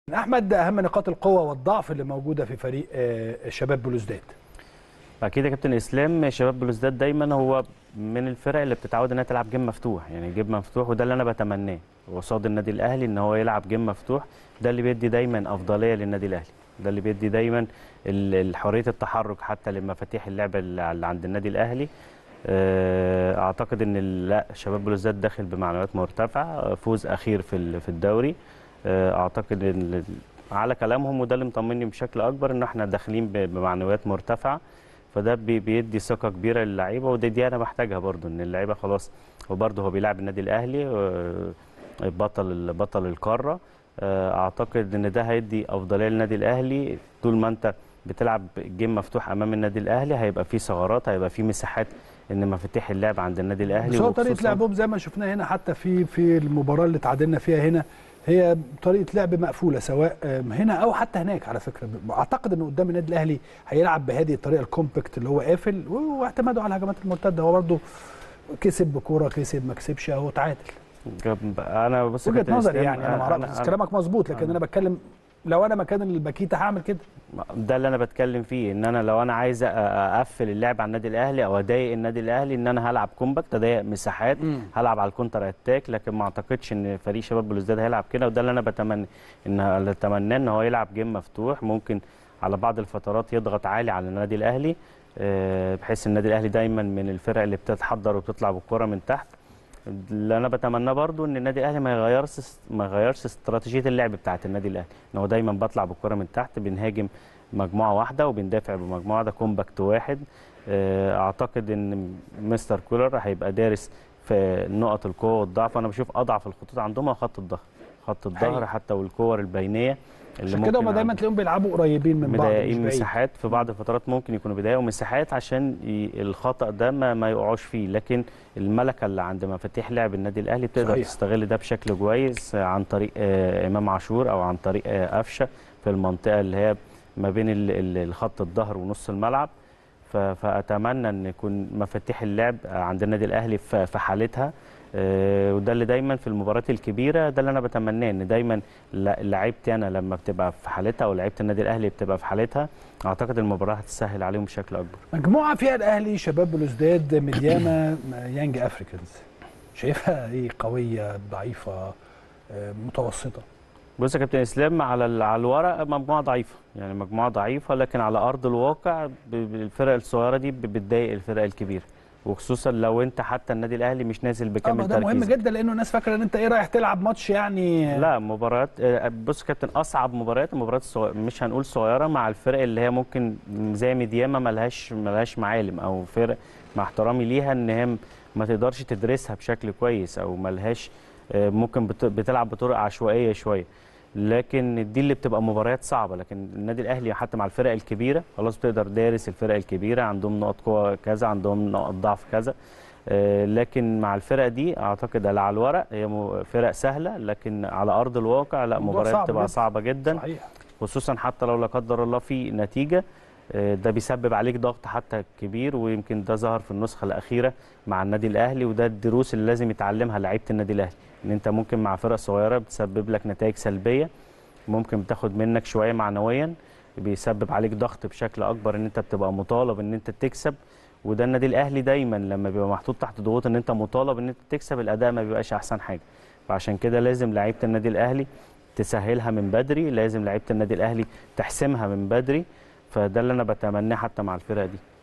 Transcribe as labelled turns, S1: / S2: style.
S1: احمد اهم نقاط القوه والضعف اللي موجوده في فريق آه، شباب بلوزداد
S2: اكيد يا كابتن اسلام شباب بلوزداد دايما هو من الفرق اللي بتتعود انها تلعب جيم مفتوح يعني جيم مفتوح وده اللي انا بتمناه قصاد النادي الاهلي ان هو يلعب جيم مفتوح ده اللي بيدي دايما افضليه للنادي الاهلي ده اللي بيدي دايما ال- حريه التحرك حتى لمفاتيح اللعب اللي عند النادي الاهلي آه، اعتقد ان ال- لا شباب بلوزداد داخل بمعنويات مرتفعه فوز اخير في ال- في الدوري آه، اعتقد ان ال- على كلامهم وده اللي مطمني بشكل اكبر ان احنا داخلين ب- بمعنويات مرتفعه فده بي- بيدي ثقه كبيره للعيبه ودي دي انا بحتاجها برضو ان اللعيبه خلاص وبرضه هو بيلعب النادي الاهلي آه، بطل بطل القاره آه، اعتقد ان ده هيدي افضليه للنادي الاهلي طول ما انت بتلعب جيم مفتوح امام النادي الاهلي هيبقى فيه ثغرات هيبقى فيه مساحات ان مفاتيح اللعب عند النادي الاهلي
S1: بس هو طريقه
S2: وخصوصاً-
S1: لعبهم زي ما شفناها هنا حتى في في المباراه اللي تعادلنا فيها هنا هي طريقه لعب مقفوله سواء آم، هنا او حتى هناك على فكره اعتقد انه قدام النادي الاهلي هيلعب بهذه الطريقه الكومباكت اللي هو قافل و- واعتماده على الهجمات المرتده هو برضه كسب بكوره كسب ما كسبش اهو تعادل
S2: انا بص يا
S1: وجهه
S2: كابتن
S1: نظري
S2: إسلام،
S1: يعني انا ما اعرفش كلامك مظبوط لكن
S2: أنا-
S1: انا بتكلم لو انا مكان الباكيتا هعمل كده
S2: ده اللي انا بتكلم فيه ان انا لو انا عايز أ- اقفل اللعب على النادي الاهلي او اضايق النادي الاهلي ان انا هلعب كومباكت اضايق مساحات
S1: مم.
S2: هلعب على الكونتر اتاك لكن ما اعتقدش ان فريق شباب بلوزداد هيلعب كده وده اللي انا بتمنى ان اللي اتمناه ان هو يلعب جيم مفتوح ممكن على بعض الفترات يضغط عالي على النادي الاهلي آه، بحيث النادي الاهلي دايما من الفرق اللي بتتحضر وبتطلع بالكره من تحت اللي انا بتمناه برضو ان النادي الاهلي ما يغيرش ما يغيرش استراتيجيه اللعب بتاعه النادي الاهلي ان هو دايما بطلع بالكره من تحت بنهاجم مجموعه واحده وبندافع بمجموعه ده كومباكت واحد آه، اعتقد ان مستر كولر هيبقى دارس في نقط القوه والضعف وانا بشوف اضعف الخطوط عندهم هو خط الظهر خط الظهر
S1: حقيقي.
S2: حتى والكور البينيه اللي
S1: عشان كده هم
S2: ممكن
S1: دايما تلاقيهم بيلعبوا قريبين من بعض مش
S2: مضايقين
S1: بعيد.
S2: مساحات في بعض الفترات ممكن يكونوا بيضايقوا مساحات عشان ي- الخطا ده ما, ما يقعوش فيه لكن الملكه اللي عند مفاتيح لعب النادي الاهلي بتقدر
S1: صحيح.
S2: تستغل ده بشكل كويس آه، عن طريق آه، امام عاشور او عن طريق آه، قفشه في المنطقه اللي هي ما بين ال- ال- الخط الظهر ونص الملعب ف- فاتمنى ان يكون مفاتيح اللعب عند النادي الاهلي في في حالتها آه، وده اللي دايما في المباريات الكبيره ده اللي انا بتمناه ان دايما ل- لعيبتي انا لما بتبقى في حالتها او لعيبه النادي الاهلي بتبقى في حالتها اعتقد المباراه هتسهل عليهم بشكل اكبر
S1: مجموعه فيها الاهلي شباب بلوزداد مدياما يانج افريكانز شايفها ايه قويه ضعيفه آه، متوسطه
S2: بص يا كابتن اسلام على ال- على الورق مجموعه ضعيفه يعني مجموعه ضعيفه لكن على ارض الواقع ب- ب- الفرق الصغيره دي ب- بتضايق الفرق الكبيره وخصوصا لو انت حتى النادي الاهلي مش نازل
S1: اه ما
S2: بكامل
S1: ده مهم
S2: تركيزك
S1: جدا لانه الناس فاكره ان انت ايه رايح تلعب ماتش يعني
S2: لا مباريات آه، بص يا كابتن اصعب مباريات المباريات الصغيرة مش هنقول صغيره مع الفرق اللي هي ممكن زي ميدياما ملهاش ملهاش معالم او فرق مع احترامي ليها ان هي ما تقدرش تدرسها بشكل كويس او ملهاش آه، ممكن بت- بتلعب بطرق عشوائيه شويه لكن دي اللي بتبقى مباريات صعبه لكن النادي الاهلي حتى مع الفرق الكبيره خلاص بتقدر دارس الفرق الكبيره عندهم نقط قوه كذا عندهم نقط ضعف كذا آه، لكن مع الفرق دي اعتقد على على الورق هي م- فرق سهله لكن على ارض الواقع لا
S1: الموضوع
S2: مباريات
S1: صعب
S2: بتبقى
S1: جدا.
S2: صعبه جدا
S1: صحيح
S2: خصوصا حتى لو لا قدر الله في نتيجه آه، ده بيسبب عليك ضغط حتى كبير ويمكن ده ظهر في النسخه الاخيره مع النادي الاهلي وده الدروس اللي لازم يتعلمها لعيبه النادي الاهلي ان انت ممكن مع فرق صغيره بتسبب لك نتائج سلبيه ممكن بتاخد منك شويه معنويا بيسبب عليك ضغط بشكل اكبر ان انت بتبقى مطالب ان انت تكسب وده النادي الاهلي دايما لما بيبقى محطوط تحت ضغوط ان انت مطالب ان انت تكسب الاداء ما بيبقاش احسن حاجه فعشان كده لازم لعيبه النادي الاهلي تسهلها من بدري لازم لعيبه النادي الاهلي تحسمها من بدري فده اللي انا بتمناه حتى مع الفرقه دي